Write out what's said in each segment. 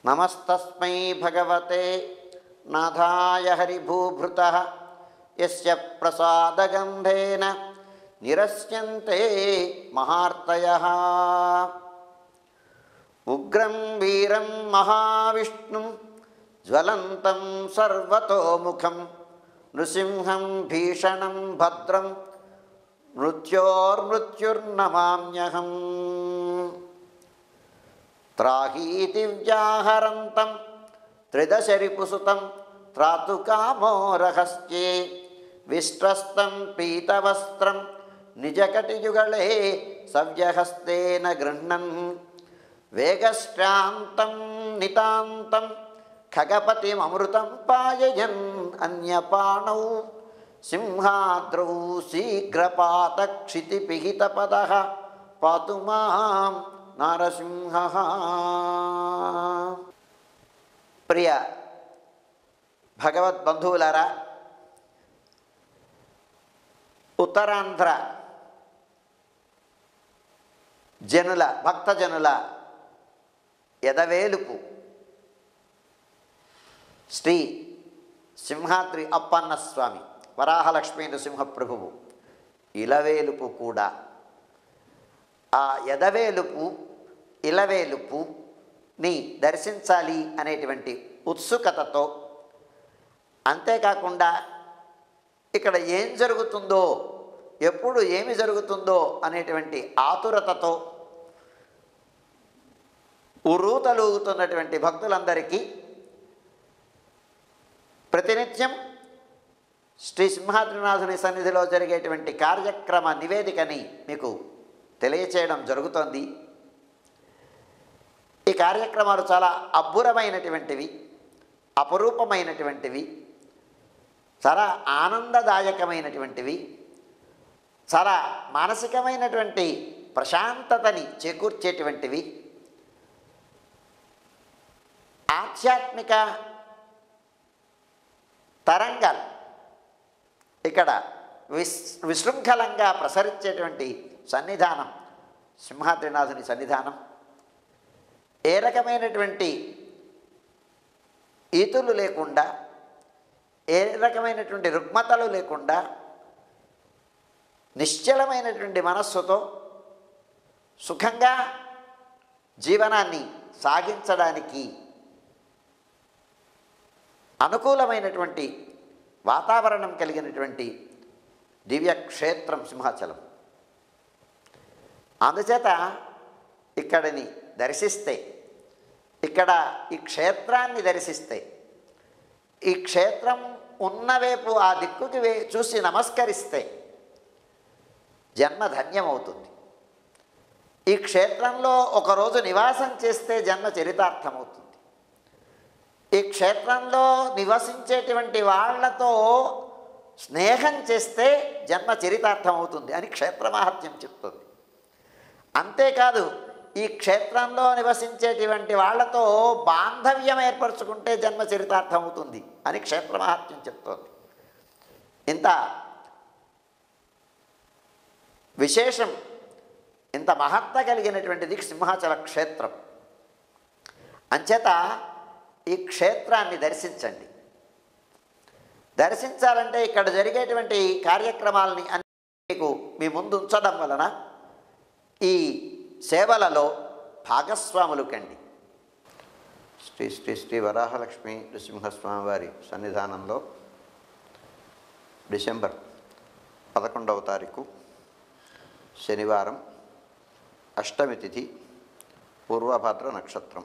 నమస్తస్మై భగవతే నాథాయ హరిభూభృత యస్య ప్రసాదగంధేన నిరస్యంతే మహార్తయ ఉగ్రం వీరం మహావిష్ణుం జ్వలంతం సర్వతోముఖం నృసింహం భీషణం భద్రం మృత్యోర్మృత్యుర్నమామ్యహం త్రాహీతి వ్యాహరంతం త్రిదశరిపుసుతం త్రాతుకామోరహస్యే విశ్రస్తం పీతవస్త్రం నిజకటియుగళే సవ్యహస్తేన గృహ్ణన్ వేగశ్రాంతం నితాంతం ఖగపతిమమృతం పాయయన్ అన్యపాణౌ సింహాద్రౌ శీఘ్రపాతక్షితిపిహితపద పాతు మాం నారసింహ ప్రియ భగవద్బంధువులారా ఉత్తరాంధ్ర జనుల భక్తజనుల ఎదవేలుపు శ్రీ సింహాద్రి అప్పన్న స్వామి వరాహలక్ష్మీ నృసింహ ప్రభువు ఇలవేలుపు కూడా ఆ ఎదవేలుపు ఇలవేలుపు ని దర్శించాలి అనేటువంటి ఉత్సుకతతో అంతేకాకుండా ఇక్కడ ఏం జరుగుతుందో ఎప్పుడు ఏమి జరుగుతుందో అనేటువంటి ఆతురతతో ఉర్రూతలూగుతున్నటువంటి భక్తులందరికీ ప్రతినిత్యం శ్రీ సింహాద్రినాథుని సన్నిధిలో జరిగేటువంటి కార్యక్రమ నివేదికని మీకు తెలియచేయడం జరుగుతోంది ఈ కార్యక్రమాలు చాలా అబ్బురమైనటువంటివి అపరూపమైనటువంటివి చాలా ఆనందదాయకమైనటువంటివి చాలా మానసికమైనటువంటి ప్రశాంతతని చేకూర్చేటువంటివి ఆధ్యాత్మిక తరంగాలు ఇక్కడ విస్ విశృంఖలంగా ప్రసరించేటువంటి సన్నిధానం సింహాద్రినాథుని సన్నిధానం ఏ రకమైనటువంటి ఈతులు లేకుండా ఏ రకమైనటువంటి రుగ్మతలు లేకుండా నిశ్చలమైనటువంటి మనస్సుతో సుఖంగా జీవనాన్ని సాగించడానికి అనుకూలమైనటువంటి వాతావరణం కలిగినటువంటి దివ్యక్షేత్రం సింహాచలం అందుచేత ఇక్కడిని దర్శిస్తే ఇక్కడ ఈ క్షేత్రాన్ని దర్శిస్తే ఈ క్షేత్రం ఉన్నవైపు ఆ దిక్కుకి వే చూసి నమస్కరిస్తే జన్మ ధన్యమవుతుంది ఈ క్షేత్రంలో ఒకరోజు నివాసం చేస్తే జన్మ చరితార్థమవుతుంది ఈ క్షేత్రంలో నివసించేటువంటి వాళ్ళతో స్నేహం చేస్తే జన్మ చరితార్థం అవుతుంది అని క్షేత్ర మహత్యం చెప్తుంది అంతేకాదు ఈ క్షేత్రంలో నివసించేటువంటి వాళ్ళతో బాంధవ్యం ఏర్పరచుకుంటే జన్మ చరితార్థం అవుతుంది అని క్షేత్ర మహత్యం చెప్తోంది ఇంత విశేషం ఇంత మహత్త కలిగినటువంటిది సింహాచల క్షేత్రం అంచేత ఈ క్షేత్రాన్ని దర్శించండి దర్శించాలంటే ఇక్కడ జరిగేటువంటి కార్యక్రమాలని అన్ని మీకు మీ ముందు ఉంచడం వలన ఈ సేవలలో భాగస్వాములు కండి శ్రీ శ్రీ శ్రీ వరాహలక్ష్మి నృసింహస్వామి వారి సన్నిధానంలో డిసెంబర్ పదకొండవ తారీఖు శనివారం అష్టమి తిథి పూర్వభద్ర నక్షత్రం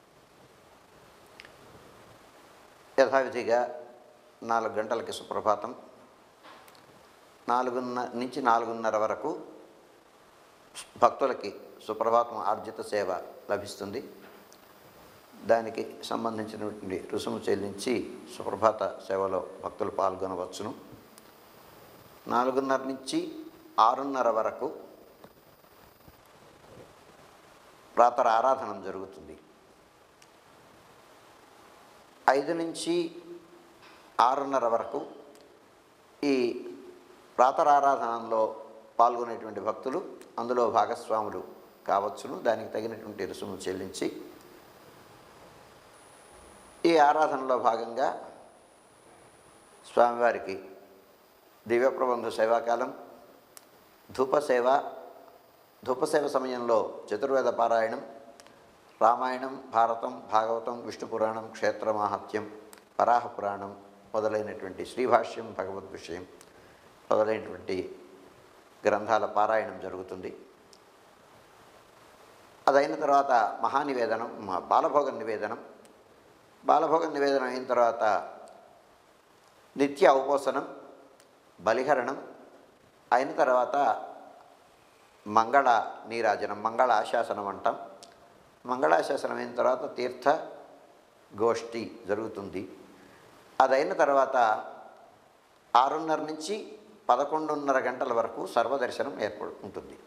యథావిధిగా నాలుగు గంటలకి సుప్రభాతం నాలుగున్న నుంచి నాలుగున్నర వరకు భక్తులకి సుప్రభాతం ఆర్జిత సేవ లభిస్తుంది దానికి సంబంధించినటువంటి రుసుము చెల్లించి సుప్రభాత సేవలో భక్తులు పాల్గొనవచ్చును నాలుగున్నర నుంచి ఆరున్నర వరకు ప్రాతర ఆరాధనం జరుగుతుంది ఐదు నుంచి ఆరున్నర వరకు ఈ ప్రాతరారాధనలో పాల్గొనేటువంటి భక్తులు అందులో భాగస్వాములు కావచ్చును దానికి తగినటువంటి రుసుము చెల్లించి ఈ ఆరాధనలో భాగంగా స్వామివారికి దివ్యప్రబంధ సేవాకాలం ధూపసేవ ధూపసేవ సమయంలో చతుర్వేద పారాయణం రామాయణం భారతం భాగవతం విష్ణు పురాణం క్షేత్ర మాహాత్యం వరాహ పురాణం మొదలైనటువంటి శ్రీభాష్యం భగవద్ విషయం మొదలైనటువంటి గ్రంథాల పారాయణం జరుగుతుంది అదైన తర్వాత మహానివేదనం మ- బాలభోగ నివేదనం బాలభోగ నివేదనం అయిన తర్వాత నిత్య ఔపోసనం బలిహరణం అయిన తర్వాత మంగళ నీరాజనం మంగళ ఆశాసనం అంటాం మంగళాశాసనం అయిన తర్వాత తీర్థ గోష్ఠి జరుగుతుంది అదైన తర్వాత ఆరున్నర నుంచి పదకొండున్నర గంటల వరకు సర్వదర్శనం ఏర్పడు ఉంటుంది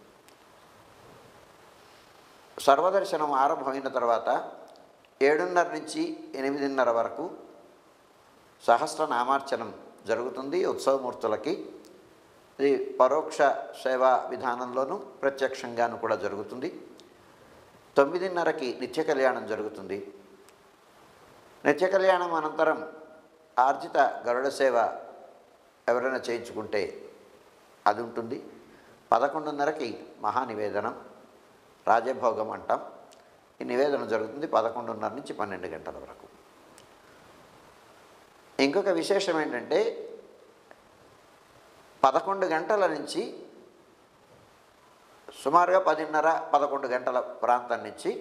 సర్వదర్శనం ఆరంభమైన తర్వాత ఏడున్నర నుంచి ఎనిమిదిన్నర వరకు సహస్ర నామార్చనం జరుగుతుంది ఉత్సవమూర్తులకి ఇది పరోక్ష సేవా విధానంలోనూ ప్రత్యక్షంగాను కూడా జరుగుతుంది తొమ్మిదిన్నరకి నిత్య కళ్యాణం జరుగుతుంది నిత్య కళ్యాణం అనంతరం ఆర్జిత గరుడ సేవ ఎవరైనా చేయించుకుంటే అది ఉంటుంది పదకొండున్నరకి మహానివేదనం రాజభోగం అంటాం ఈ నివేదన జరుగుతుంది పదకొండున్నర నుంచి పన్నెండు గంటల వరకు ఇంకొక విశేషం ఏంటంటే పదకొండు గంటల నుంచి సుమారుగా పదిన్నర పదకొండు గంటల ప్రాంతం నుంచి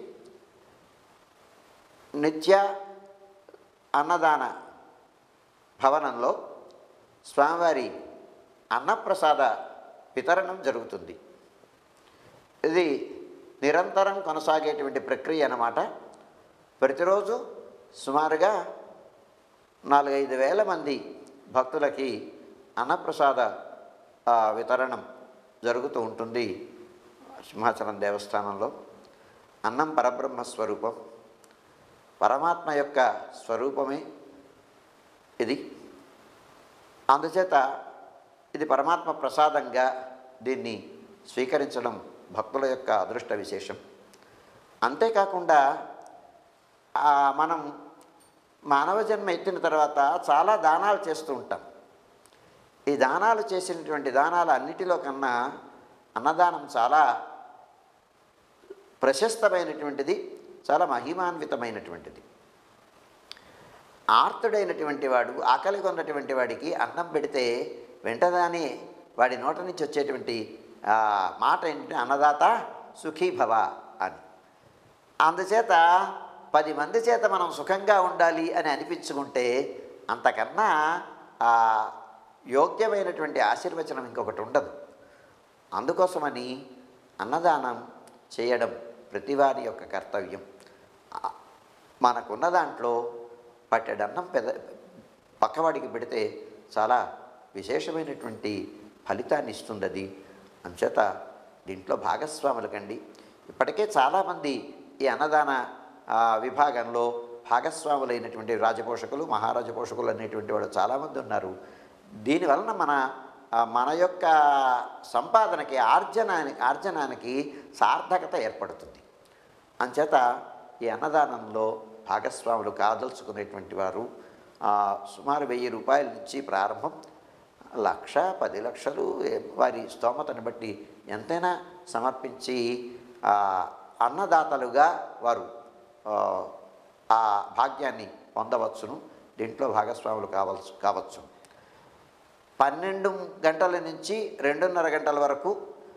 నిత్య అన్నదాన భవనంలో స్వామివారి అన్నప్రసాద వితరణం జరుగుతుంది ఇది నిరంతరం కొనసాగేటువంటి ప్రక్రియ అన్నమాట ప్రతిరోజు సుమారుగా నాలుగైదు వేల మంది భక్తులకి అన్నప్రసాద ఆ, వితరణం జరుగుతూ ఉంటుంది సింహాచలం దేవస్థానంలో అన్నం పరబ్రహ్మ స్వరూపం పరమాత్మ యొక్క స్వరూపమే ఇది అందుచేత ఇది పరమాత్మ ప్రసాదంగా దీన్ని స్వీకరించడం భక్తుల యొక్క అదృష్ట విశేషం అంతేకాకుండా ఆ, మనం మానవ జన్మ ఎత్తిన తర్వాత చాలా దానాలు చేస్తూ ఉంటాం ఈ దానాలు చేసినటువంటి దానాలు అన్నిటిలో కన్నా అన్నదానం చాలా ప్రశస్తమైనటువంటిది చాలా మహిమాన్వితమైనటువంటిది ఆర్తుడైనటువంటి వాడు ఆకలి కొన్నటువంటి వాడికి అన్నం పెడితే వెంటనే వాడి నోట నుంచి వచ్చేటువంటి ఆ, మాట ఏంటంటే అన్నదాత సుఖీభవ అని అందుచేత పది మంది చేత మనం సుఖంగా ఉండాలి అని అనిపించుకుంటే అంతకన్నా ఆ, యోగ్యమైనటువంటి ఆశీర్వచనం ఇంకొకటి ఉండదు అందుకోసమని అన్నదానం చేయడం ప్రతివారి యొక్క కర్తవ్యం ఆ, మనకున్న దాంట్లో పట్టెడన్నం పెద పక్కవాడికి పెడితే చాలా విశేషమైనటువంటి ఫలితాన్ని ఇస్తుంది అది అంచేత దీంట్లో భాగస్వాములు కండి ఇప్పటికే చాలామంది ఈ అన్నదాన ఆ, విభాగంలో భాగస్వాములైనటువంటి రాజపోషకులు మహారాజ పోషకులు అనేటువంటి వాళ్ళు చాలామంది ఉన్నారు దీనివలన మన ఆ, మన యొక్క సంపాదనకి ఆర్జనాని ఆర్జనానికి సార్థకత ఏర్పడుతుంది అంచేత ఈ అన్నదానంలో భాగస్వాములు కాదలుచుకునేటువంటి వారు ఆ, సుమారు వెయ్యి రూపాయల నుంచి ప్రారంభం లక్ష పది లక్షలు ఏ- వారి స్తోమతను బట్టి ఎంతైనా సమర్పించి ఆ, అన్నదాతలుగా వారు ఆ, ఆ భాగ్యాన్ని పొందవచ్చును దీంట్లో భాగస్వాములు కావచ్చు కావచ్చు పన్నెండు గంటల నుంచి రెండున్నర గంటల వరకు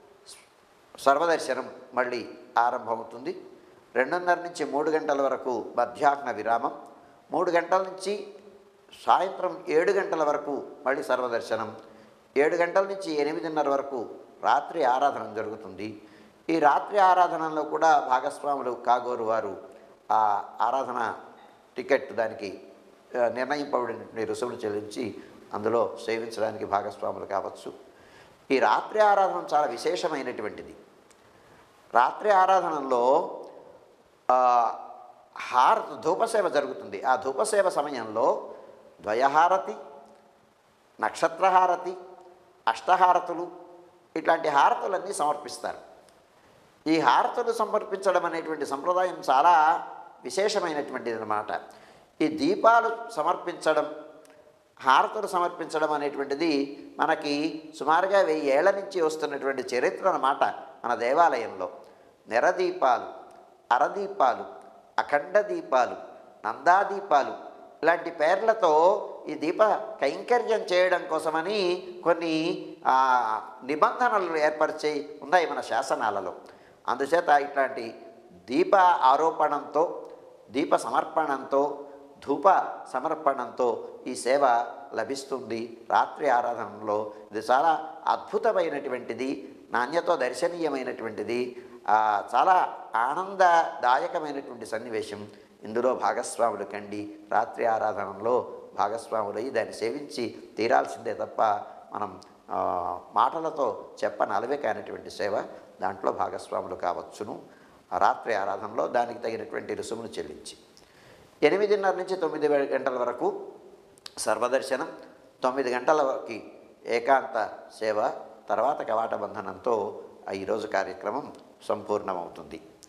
సర్వదర్శనం మళ్ళీ ఆరంభమవుతుంది రెండున్నర నుంచి మూడు గంటల వరకు మధ్యాహ్న విరామం మూడు గంటల నుంచి సాయంత్రం ఏడు గంటల వరకు మళ్ళీ సర్వదర్శనం ఏడు గంటల నుంచి ఎనిమిదిన్నర వరకు రాత్రి ఆరాధన జరుగుతుంది ఈ రాత్రి ఆరాధనలో కూడా భాగస్వాములు కాగోరు వారు ఆ ఆరాధన టికెట్ దానికి ఆ, నిర్ణయింపబడినటువంటి రుసుములు చెల్లించి అందులో సేవించడానికి భాగస్వాములు కావచ్చు ఈ రాత్రి ఆరాధన చాలా విశేషమైనటువంటిది రాత్రి ఆరాధనలో ఆ, హార ధూపసేవ జరుగుతుంది ఆ ధూపసేవ సమయంలో ద్వయహారతి నక్షత్రహారతి అష్టహారతులు ఇట్లాంటి హారతులన్నీ సమర్పిస్తారు ఈ హారతులు సమర్పించడం అనేటువంటి సంప్రదాయం చాలా విశేషమైనటువంటిది అన్నమాట ఈ దీపాలు సమర్పించడం హారతులు సమర్పించడం అనేటువంటిది మనకి సుమారుగా వెయ్యి ఏళ్ల నుంచి వస్తున్నటువంటి చరిత్ర అన్నమాట మన దేవాలయంలో నెరదీపాలు అరదీపాలు అఖండ దీపాలు నందాదీపాలు ఇలాంటి పేర్లతో ఈ దీప కైంకర్యం చేయడం కోసమని కొన్ని ఆ, నిబంధనలు ఏర్పరిచి ఉన్నాయి మన శాసనాలలో అందుచేత ఇట్లాంటి దీప ఆరోపణంతో దీప సమర్పణంతో ధూప సమర్పణంతో ఈ సేవ లభిస్తుంది రాత్రి ఆరాధనలో ఇది చాలా అద్భుతమైనటువంటిది నాణ్యతో దర్శనీయమైనటువంటిది ఆ, చాలా ఆనందదాయకమైనటువంటి సన్నివేశం ఇందులో భాగస్వాములు కండి రాత్రి ఆరాధనలో భాగస్వాములై దాన్ని సేవించి తీరాల్సిందే తప్ప మనం ఆ, మాటలతో చెప్పనలవే కానిటువంటి సేవ దాంట్లో భాగస్వాములు కావచ్చును ఆ రాత్రి ఆరాధనలో దానికి తగినటువంటి రుసుమును చెల్లించి ఎనిమిదిన్నర నుంచి తొమ్మిది గంటల వరకు సర్వదర్శనం తొమ్మిది గంటలకి ఏకాంత సేవ తర్వాత కవాట బంధనంతో ఆ ఈరోజు కార్యక్రమం సంపూర్ణమవుతుంది